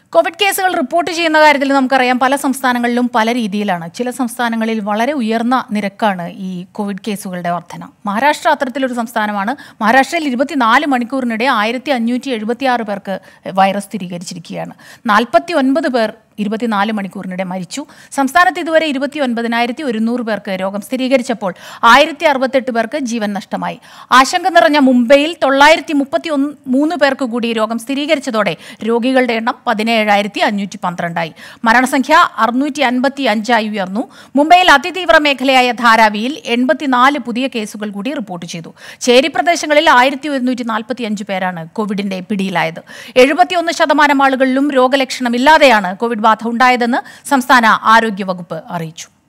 Covid കേസുകൾ report ചെയ്യുന്ന കാര്യത്തിൽ നമുക്കറിയാം പല സംസ്ഥാനങ്ങളിലും പല രീതിയിലാണ് ചില സംസ്ഥാനങ്ങളിൽ വളരെ ഉയർന്ന നിരക്കാണ് ഈ കോവിഡ് കേസുകളുടെ വർധന മഹാരാഷ്ട്ര അത്തരത്തിലൊരു സംസ്ഥാനമാണ് മഹാരാഷ്ട്രയിൽ ഇരുപത്തിനാല് മണിക്കൂറിനിടെ ആയിരത്തി അഞ്ഞൂറ്റി എഴുപത്തി ആറ് പേർക്ക് വൈറസ് സ്ഥിരീകരിച്ചിരിക്കുകയാണ് നാൽപ്പത്തി ഒൻപത് പേർ ഇരുപത്തിനാല് മണിക്കൂറിനിടെ മരിച്ചു സംസ്ഥാനത്ത് ഇതുവരെ ഇരുപത്തി ഒൻപതിനായിരത്തി ഒരുന്നൂറ് പേർക്ക് രോഗം സ്ഥിരീകരിച്ചപ്പോൾ ആയിരത്തി അറുപത്തെട്ട് പേർക്ക് ജീവൻ നഷ്ടമായി ആശങ്ക നിറഞ്ഞ മുംബൈയിൽ തൊള്ളായിരത്തി മുപ്പത്തി ഒന്ന് മൂന്ന് പേർക്ക് കൂടി രോഗം സ്ഥിരീകരിച്ചതോടെ രോഗികളുടെ എണ്ണം പതിനേഴായിരത്തി അഞ്ഞൂറ്റി പന്ത്രണ്ടായി മരണസംഖ്യ അറുന്നൂറ്റി അൻപത്തി അഞ്ചായി ഉയർന്നു മുംബൈയിൽ അതിതീവ്ര മേഖലയായ ധാരാവിയിൽ എൺപത്തിനാല് പുതിയ കേസുകൾ കൂടി റിപ്പോർട്ട് ചെയ്തു ചേരി പ്രദേശങ്ങളിൽ ആയിരത്തി ഒരുന്നൂറ്റി നാൽപ്പത്തി അഞ്ച് പേരാണ് കോവിഡിന്റെ പിടിയിലായത് എഴുപത്തിയൊന്ന് ശതമാനം ആളുകളിലും രോഗലക്ഷണമില്ലാതെയാണ് കോവിഡ് ബാധ ഉണ്ടായതെന്ന് സംസ്ഥാന ആരോഗ്യ വകുപ്പ് അറിയിച്ചു